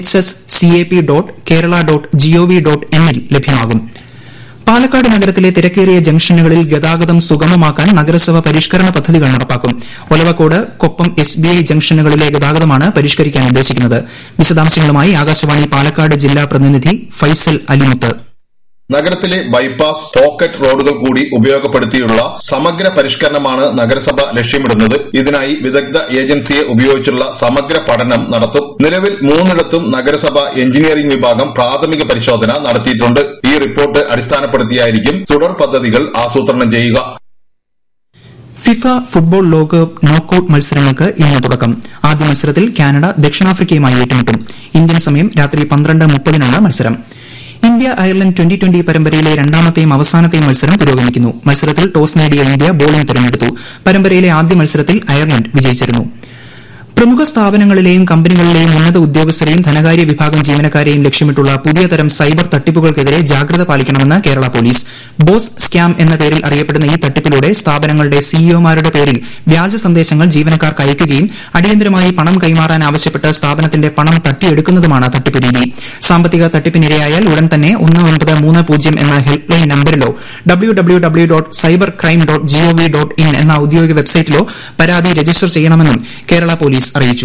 H S C A P dot Kerala dot GOV dot ഇന്നിൽ ലഭ്യമാകും പാലക്കാട് നഗരത്തിലെ തിരക്കേറിയ ജംഗ്ഷനുകളിൽ ഗതാഗതം സുഗമമാക്കാൻ നഗരസഭ പരിഷ്കരണ പദ്ധതികൾ നടപ്പാക്കും Olavakkode Koppam S B I ജംഗ്ഷനുകളിലെ ഗതാഗതമാണ് പരിഷ്കരിക്കാൻ ഉദ്ദേശിക്കുന്നത് വിശദാംശങ്ങളുമായി ആകാശവാണി പാലക്കാട് ജില്ലാ പ്രതിനിധി ഫൈസൽ അലിമുത്ത് നഗരത്തിലെ ബൈപ്പാസ് പോക്കറ്റ് റോഡുകൾ കൂടി ഉപയോഗപ്പെടുത്തിയുള്ള സമഗ്ര പരിഷ്കരണമാണ് നഗരസഭ ലക്ഷ്യമിടുന്നത് ഇതിനായി വിദഗ്ധ ഏജൻസിയെ ഉപയോഗിച്ചുള്ള സമഗ്ര പഠനം നടത്തും നിലവിൽ മൂന്നിടത്തും നഗരസഭ എഞ്ചിനീയറിംഗ് വിഭാഗം പ്രാഥമിക പരിശോധന നടത്തിയിട്ടുണ്ട് ഈ റിപ്പോർട്ട് അടിസ്ഥാനപ്പെടുത്തിയായിരിക്കും തുടർ പദ്ധതികൾ ആസൂത്രണം ചെയ്യുക ഫിഫ ഫുട്ബോൾ ലോകകപ്പ് നോക്കൌട്ട് മത്സരങ്ങൾക്ക് ഇന്ന് തുടക്കം ആദ്യ മത്സരത്തിൽ കാനഡ ദക്ഷിണാഫ്രിക്കയുമായി ഏറ്റുമുട്ടും ഇന്ത്യൻ സമയം രാത്രി പന്ത്രണ്ട് മുപ്പതിനാണ് മത്സരം ഇന്ത്യ അയർലൻഡ് ട്വന്റി ട്വന്റി പരമ്പരയിലെ രണ്ടാമത്തെയും അവസാനത്തെയും മത്സരം പുരോഗമിക്കുന്നു മത്സരത്തിൽ ടോസ് നേടിയ ഇന്ത്യ ബോളിംഗ് തിരഞ്ഞെടുത്തു പരമ്പരയിലെ ആദ്യ മത്സരത്തിൽ അയർലൻഡ് വിജയിച്ചിരുന്നു പ്രമുഖ സ്ഥാപനങ്ങളിലെയും കമ്പനികളിലെയും ഉന്നത ഉദ്യോഗസ്ഥരെയും ധനകാര്യ വിഭാഗം ജീവനക്കാരെയും ലക്ഷ്യമിട്ടുള്ള പുതിയ തരം സൈബർ തട്ടിപ്പുകൾക്കെതിരെ ജാഗ്രത പാലിക്കണമെന്ന് കേരള പോലീസ് ബോസ് സ്കാം എന്ന പേരിൽ അറിയപ്പെടുന്ന ഈ തട്ടിപ്പിലൂടെ സ്ഥാപനങ്ങളുടെ സിഇഒമാരുടെ പേരിൽ വ്യാജ സന്ദേശങ്ങൾ ജീവനക്കാർക്ക് അയക്കുകയും അടിയന്തരമായി പണം കൈമാറാൻ ആവശ്യപ്പെട്ട് സ്ഥാപനത്തിന്റെ പണം തട്ടിയെടുക്കുന്നതുമാണ് തട്ടിപ്പ് രീതി സാമ്പത്തിക തട്ടിപ്പിനിരയായാൽ ഉടൻ തന്നെ ഒന്ന് ഒൻപത് മൂന്ന് പൂജ്യം എന്ന ഹെൽപ്പ് ലൈൻ നമ്പരിലോ W W W dot cyber crime dot GOV dot in എന്ന ഔദ്യോഗിക വെബ്സൈറ്റിലോ പരാതി രജിസ്റ്റർ ചെയ്യണമെന്നും കേരള പോലീസ് അറിയിച്ചു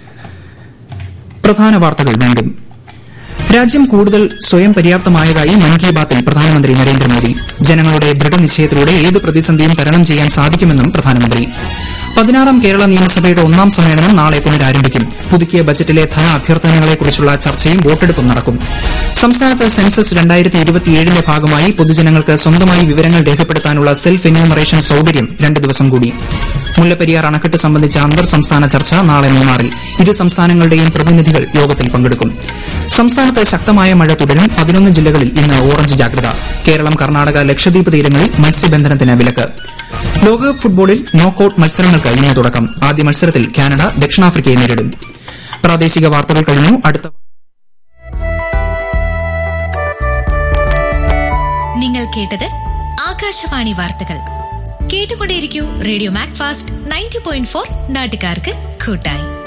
പ്രധാന വാർത്തകൾ വീണ്ടും രാജ്യം കൂടുതൽ സ്വയം പര്യാപ്തമായതായി മൻ കി ബാത്തിൽ പ്രധാനമന്ത്രി നരേന്ദ്രമോദി ജനങ്ങളുടെ ദൃഢനിശ്ചയത്തിലൂടെ ഏത് പ്രതിസന്ധിയും തരണം ചെയ്യാൻ സാധിക്കുമെന്നും പ്രധാനമന്ത്രി പതിനാറാം കേരള നിയമസഭയുടെ ഒന്നാം സമ്മേളനം നാളെ പുനരാരംഭിക്കും പുതുക്കിയ ബജറ്റിലെ ധന അഭ്യർത്ഥനകളെക്കുറിച്ചുള്ള ചർച്ചയും വോട്ടെടുപ്പും നടക്കും സംസ്ഥാനത്ത് സെൻസസ് രണ്ടായിരത്തി ഇരുപത്തിയേഴിന്റെ ഭാഗമായി പൊതുജനങ്ങൾക്ക് സ്വന്തമായി വിവരങ്ങൾ രേഖപ്പെടുത്താനുള്ള സെൽഫ് എന്യൂമറേഷൻ സൌകര്യം രണ്ട് ദിവസം കൂടി മുല്ലപ്പെരിയാർ അണക്കെട്ട് സംബന്ധിച്ച അന്തർ സംസ്ഥാന ചർച്ച നാളെ മൂന്നാറിൽ ഇരു സംസ്ഥാനങ്ങളുടെയും പ്രതിനിധികൾ യോഗത്തിൽ പങ്കെടുക്കും സംസ്ഥാനത്ത് ശക്തമായ മഴ തുടരും പതിനൊന്ന് ജില്ലകളിൽ ഇന്ന് ഓറഞ്ച് ജാഗ്രത കേരളം കർണാടക ലക്ഷദ്വീപ് തീരങ്ങളിൽ മത്സ്യബന്ധനത്തിന് വിലക്ക് ലോകകപ്പ് ഫുട്ബോളിൽ നോക്കൌട്ട് മത്സരങ്ങൾക്ക് ഇന്ന് തുടക്കം ആദ്യ മത്സരത്തിൽ കാനഡ ദക്ഷിണാഫ്രിക്കയെ നേരിടും പ്രാദേശിക വാർത്തകൾ കഴിഞ്ഞു അടുത്ത നിങ്ങൾ കേട്ടത് ആകാശവാണി വാർത്തകൾ കേട്ടുകൊണ്ടേയിരിക്കൂ radio Mac fast ninety point four നാട്ടുകാർക്ക് കൂട്ടായി